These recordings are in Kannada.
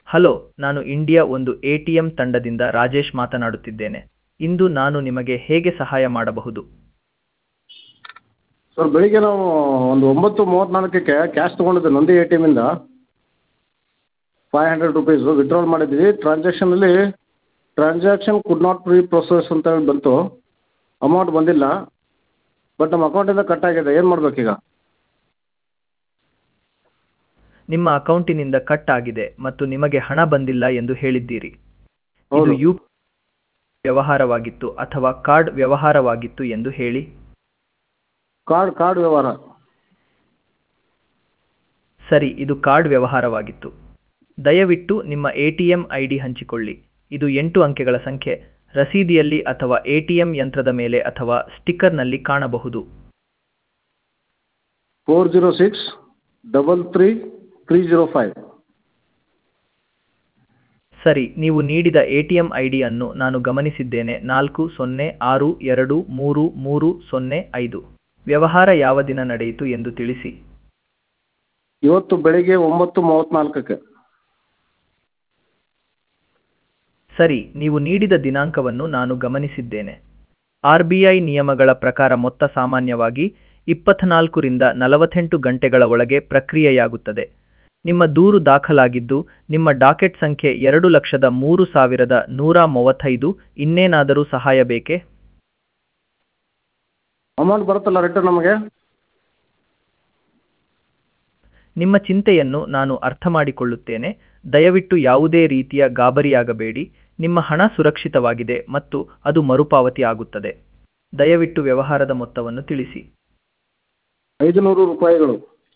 ಹಲೋ ನಾನು ಇಂಡಿಯಾ ಒಂದು ಎ ಟಿ ಎಂ ತಂಡದಿಂದ ರಾಜೇಶ್ ಮಾತನಾಡುತ್ತಿದ್ದೇನೆ ಇಂದು ನಾನು ನಿಮಗೆ ಹೇಗೆ ಸಹಾಯ ಮಾಡಬಹುದು ಸರ್ ಬೆಳಿಗ್ಗೆ ನಾವು ಒಂದು ಒಂಬತ್ತು ಮೂವತ್ತ್ನಾಲ್ಕಕ್ಕೆ ಕ್ಯಾಶ್ ತೊಗೊಂಡಿದ್ದೆ ನಂದಿ ಎ ಟಿ ಎಮ್ಮಿಂದ ಫೈವ್ ಹಂಡ್ರೆಡ್ ರುಪೀಸು ವಿತ್ಡ್ರಾಲ್ ಮಾಡಿದ್ವಿ ಟ್ರಾನ್ಸಾಕ್ಷನಲ್ಲಿ transaction could not be process ಅಂತ ಹೇಳಿ ಬಂತು ಅಮೌಂಟ್ ಬಂದಿಲ್ಲ ಬಟ್ ನಮ್ಮ ಅಕೌಂಟಿಂದ ಕಟ್ ಆಗಿದೆ ಏನು ಮಾಡಬೇಕೀಗ ನಿಮ್ಮ ಅಕೌಂಟಿನಿಂದ ಕಟ್ ಆಗಿದೆ ಮತ್ತು ನಿಮಗೆ ಹಣ ಬಂದಿಲ್ಲ ಎಂದು ಹೇಳಿದ್ದೀರಿ ಇದು ಹೌದು ಯು ವ್ಯವಹಾರವಾಗಿತ್ತು ಅಥವಾ ಕಾರ್ಡ್ ವ್ಯವಹಾರವಾಗಿತ್ತು ಎಂದು ಹೇಳಿ ಕಾರ್ಡ್ ಕಾರ್ಡ್ ವ್ಯವಹಾರ ಸರಿ ಇದು ಕಾರ್ಡ್ ವ್ಯವಹಾರವಾಗಿತ್ತು ದಯವಿಟ್ಟು ನಿಮ್ಮ A T M I D ಹಂಚಿಕೊಳ್ಳಿ ಇದು ಎಂಟು ಅಂಕೆಗಳ ಸಂಖ್ಯೆ ರಸೀದಿಯಲ್ಲಿ ಅಥವಾ ಎ ಟಿ ಎಂ ಯಂತ್ರದ ಮೇಲೆ ಅಥವಾ ಸ್ಟಿಕ್ಕರ್ನಲ್ಲಿ ಕಾಣಬಹುದು four zero six double three three zero five ಸರಿ ನೀವು ನೀಡಿದ ಎ ಟಿ ಎಂ ಐ ಡಿಯನ್ನು ನಾನು ಗಮನಿಸಿದ್ದೇನೆ ನಾಲ್ಕು ಸೊನ್ನೆ ಆರು ಎರಡು ಮೂರು ಮೂರು ಸೊನ್ನೆ ಐದು ವ್ಯವಹಾರ ಯಾವ ದಿನ ನಡೆಯಿತು ಎಂದು ತಿಳಿಸಿ ಇವತ್ತು ಬೆಳಿಗ್ಗೆ ಒಂಬತ್ತು ಮೂವತ್ತ್ನಾಲ್ಕಕ್ಕೆ ಸರಿ ನೀವು ನೀಡಿದ ದಿನಾಂಕವನ್ನು ನಾನು ಗಮನಿಸಿದ್ದೇನೆ ಆರ್ ಬಿ ಐ ನಿಯಮಗಳ ಪ್ರಕಾರ ಮೊತ್ತ ಸಾಮಾನ್ಯವಾಗಿ ಇಪ್ಪತ್ನಾಲ್ಕರಿಂದ ನಲವತ್ತೆಂಟು ಗಂಟೆಗಳ ಒಳಗೆ ಪ್ರಕ್ರಿಯೆಯಾಗುತ್ತದೆ ನಿಮ್ಮ ದೂರು ದಾಖಲಾಗಿದ್ದು ನಿಮ್ಮ ಡಾಕೆಟ್ ಸಂಖ್ಯೆ ಎರಡು ಲಕ್ಷದ ಮೂರು ಸಾವಿರದ ನೂರ ಮೂವತ್ತೈದು ಇನ್ನೇನಾದರೂ ಸಹಾಯ ಬೇಕೇ ಅಮೌಂಟ್ ಬರುತ್ತಲ್ಲ ರಿಟರ್ನ್ ನಮಗೆ ನಿಮ್ಮ ಚಿಂತೆಯನ್ನು ನಾನು ಅರ್ಥ ಮಾಡಿಕೊಳ್ಳುತ್ತೇನೆ ದಯವಿಟ್ಟು ಯಾವುದೇ ರೀತಿಯ ಗಾಬರಿಯಾಗಬೇಡಿ ನಿಮ್ಮ ಹಣ ಸುರಕ್ಷಿತವಾಗಿದೆ ಮತ್ತು ಅದು ಮರುಪಾವತಿ ಆಗುತ್ತದೆ ದಯವಿಟ್ಟು ವ್ಯವಹಾರದ ಮೊತ್ತವನ್ನು ತಿಳಿಸಿ ಐದು ನೂರು ರೂಪಾಯಿಗಳು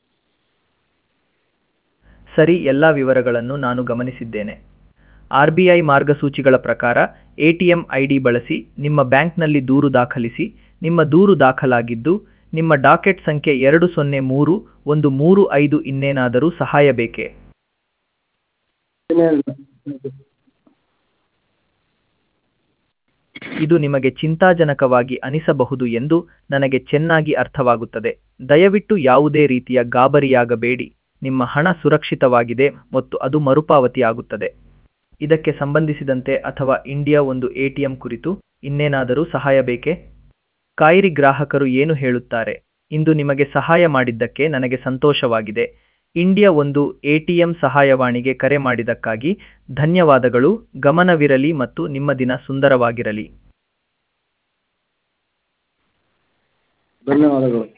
ಸರಿ ಎಲ್ಲ ವಿವರಗಳನ್ನು ನಾನು ಗಮನಿಸಿದ್ದೇನೆ ಆರ್ ಬಿ ಐ ಮಾರ್ಗಸೂಚಿಗಳ ಪ್ರಕಾರ ಎಟಿಎಂ ಐ ಡಿ ಬಳಸಿ ನಿಮ್ಮ ಬ್ಯಾಂಕ್ನಲ್ಲಿ ದೂರು ದಾಖಲಿಸಿ ನಿಮ್ಮ ದೂರು ದಾಖಲಾಗಿದ್ದು ನಿಮ್ಮ ಡಾಕೆಟ್ ಸಂಖ್ಯೆ ಎರಡು ಸೊನ್ನೆ ಮೂರು ಒಂದು ಮೂರು ಐದು ಇನ್ನೇನಾದರೂ ಸಹಾಯ ಬೇಕೇ ಇನ್ನೇನಿಲ್ಲ ಇದು ನಿಮಗೆ ಚಿಂತಾಜನಕವಾಗಿ ಅನಿಸಬಹುದು ಎಂದು ನನಗೆ ಚೆನ್ನಾಗಿ ಅರ್ಥವಾಗುತ್ತದೆ ದಯವಿಟ್ಟು ಯಾವುದೇ ರೀತಿಯ ಗಾಬರಿಯಾಗಬೇಡಿ ನಿಮ್ಮ ಹಣ ಸುರಕ್ಷಿತವಾಗಿದೆ ಮತ್ತು ಅದು ಮರುಪಾವತಿಯಾಗುತ್ತದೆ ಇದಕ್ಕೆ ಸಂಬಂಧಿಸಿದಂತೆ ಅಥವಾ ಇಂಡಿಯಾ ಒಂದು ಎಟಿಎಂ ಕುರಿತು ಇನ್ನೇನಾದರೂ ಸಹಾಯ ಬೇಕೇ ಕಾಯಿರಿ ಗ್ರಾಹಕರು ಏನು ಹೇಳುತ್ತಾರೆ ಇಂದು ನಿಮಗೆ ಸಹಾಯ ಮಾಡಿದ್ದಕ್ಕೆ ನನಗೆ ಸಂತೋಷವಾಗಿದೆ ಇಂಡಿಯಾ ಒಂದು ಎಟಿಎಂ ಸಹಾಯವಾಣಿಗೆ ಕರೆ ಮಾಡಿದ್ದಕ್ಕಾಗಿ ಧನ್ಯವಾದಗಳು ಗಮನವಿರಲಿ ಮತ್ತು ನಿಮ್ಮ ದಿನ ಸುಂದರವಾಗಿರಲಿ ಧನ್ಯವಾದಗಳು